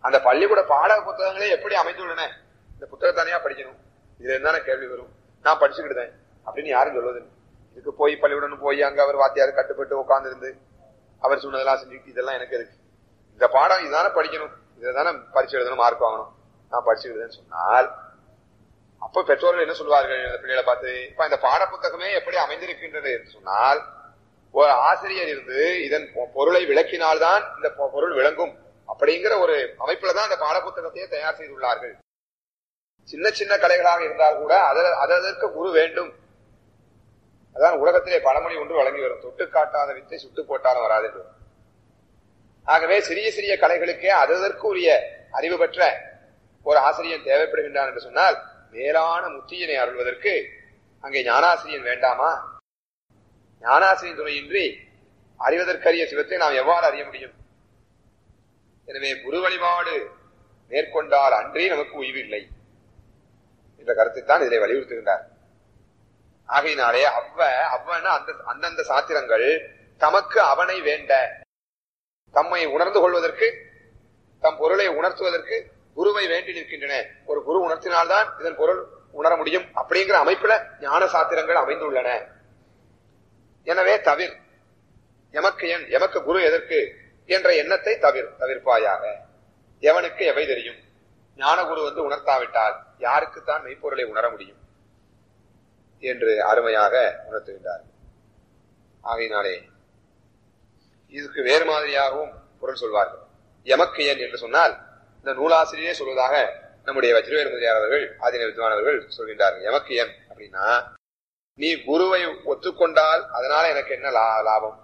அந்த பள்ளிக்கூட பாட புத்தகங்களே எப்படி அமைந்துள்ளன இந்த புத்தகம் தனியா படிக்கணும் இதுல இருந்தானே கேள்வி வரும் நான் படிச்சுக்கிட்டேன் அப்படின்னு யாரும் சொல்வது இதுக்கு போய் பள்ளிக்கூடம் போய் அங்க அவர் வாத்தியார் கட்டுப்பட்டு உட்கார்ந்து இருந்து அவர் சொன்னதெல்லாம் செஞ்சுக்கிட்டு இதெல்லாம் எனக்கு இருக்கு இந்த பாடம் இதுதானே படிக்கணும் இதை தானே பரிசு எழுதணும் மார்க் வாங்கணும் நான் படிச்சுக்கிட்டேன்னு சொன்னால் அப்ப பெற்றோர்கள் என்ன சொல்வார்கள் இந்த பிள்ளைகளை பார்த்து இப்ப இந்த பாட புத்தகமே எப்படி அமைந்திருக்கின்றது என்று சொன்னால் ஒரு ஆசிரியர் இருந்து இதன் பொ- பொருளை விளக்கினால்தான் இந்த பொ- பொருள் விளங்கும் அப்படிங்கிற ஒரு அமைப்புல தான் அந்த பாட புத்தகத்தையே தயார் செய்துள்ளார்கள் சின்ன சின்ன கலைகளாக இருந்தால் கூட அத- அதற்கு குரு வேண்டும் அதான் உலகத்திலே பழமொழி ஒன்று வழங்கி வரும் தொட்டு காட்டாத வித்தை சுட்டு போட்டாலும் வராது என்று வரும். ஆகவே சிறிய சிறிய கலைகளுக்கே அதற்கு உரிய அறிவு பெற்ற ஒரு ஆசிரியன் தேவைப்படுகின்றான் என்று சொன்னால் மேலான முத்தியினை அருள்வதற்கு அங்கே ஞானாசிரியன் வேண்டாமா ஞானாசிரியன் துணையின்றி அறிவதற்கரிய சிவத்தை நாம் எவ்வாறு அறிய முடியும் எனவே குரு வழிபாடு மேற்கொண்டால் அன்றே நமக்கு உய்வு இல்லை என்ற கருத்தைத்தான் இதிலே வலியுறுத்துகின்றார் ஆகையினாலே அவ்வ அவ்வன அந்த அந்தந்த சாத்திரங்கள் தமக்கு அவனை வேண்ட தம்மை உணர்ந்து கொள்வதற்கு தம் பொருளை உணர்த்துவதற்கு குருவை வேண்டி நிற்கின்றன ஒரு குரு உணர்த்தினால்தான் இதன் பொருள் உணர முடியும் அப்படிங்கிற அமைப்புல ஞான சாத்திரங்கள் அமைந்துள்ளன எனவே தவிர் எமக்கு என் எமக்கு குரு எதற்கு என்ற எண்ணத்தை தவிர் தவிர்ப்பாயாக எவனுக்கு எவை தெரியும் ஞான குரு வந்து உணர்த்தாவிட்டால் யாருக்குத்தான் மெய்ப்பொருளை உணர முடியும் என்று அருமையாக உணர்த்துகின்றார் ஆகையினாலே இதுக்கு வேறு மாதிரியாகவும் பொருள் சொல்வார்கள் எமக்கு என் என்று சொன்னால் இந்த நூலாசிரியரே சொல்வதாக நம்முடைய வஜ்ரவேல் முதலியார் அவர்கள் ஆதின வித்வானவர்கள் சொல்கின்றார்கள் எமக்கு என் அப்படின்னா நீ குருவை ஒத்துக்கொண்டால் அதனால எனக்கு என்ன லா- லாபம்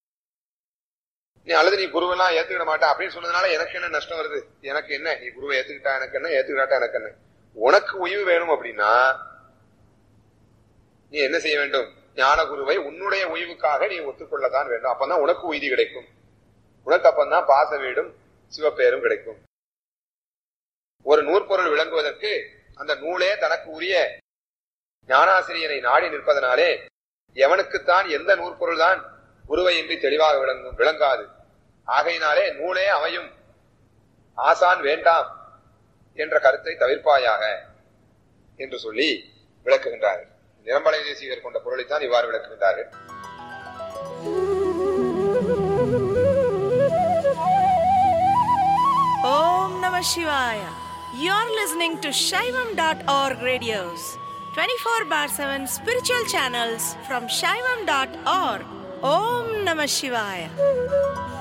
நீ அல்லது நீ குருவெல்லாம் ஏத்துக்கிட மாட்டா அப்படின்னு சொன்னதுனால எனக்கு என்ன நஷ்டம் வருது எனக்கு என்ன நீ குருவை ஏத்துக்கிட்டா எனக்கு என்ன ஏத்துக்கிட்டாட்டா எனக்கு என்ன உனக்கு உய்வு வேணும் அப்படின்னா நீ என்ன செய்ய வேண்டும் ஞான குருவை உன்னுடைய உய்வுக்காக நீ ஒத்துக்கொள்ளத்தான் வேண்டும் அப்பதான் உனக்கு உய்தி கிடைக்கும் உனக்கு அப்பந்தான் பாச வீடும் சிவப்பேரும் கிடைக்கும் ஒரு நூற்பொருள் விளங்குவதற்கு அந்த நூலே தனக்கு உரிய ஞானாசிரியனை நாடி நிற்பதனாலே எவனுக்குத்தான் எந்த நூற்பொருள் தான் குருவை இன்றி தெளிவாக விளங்கும் விளங்காது ஆகையினாலே நூலே அமையும் ஆசான் வேண்டாம் என்ற கருத்தை தவிர்ப்பாயாக என்று சொல்லி விளக்குகின்றார்கள் நிரம்பலை தேசிகர் கொண்ட பொருளைத்தான் இவ்வாறு விளக்குகின்றார்கள் Om Namah Shivaya. You're listening to Shaivam.org radios, 24 bar 7 spiritual channels from Shaivam.org. Om Namah Shivaya.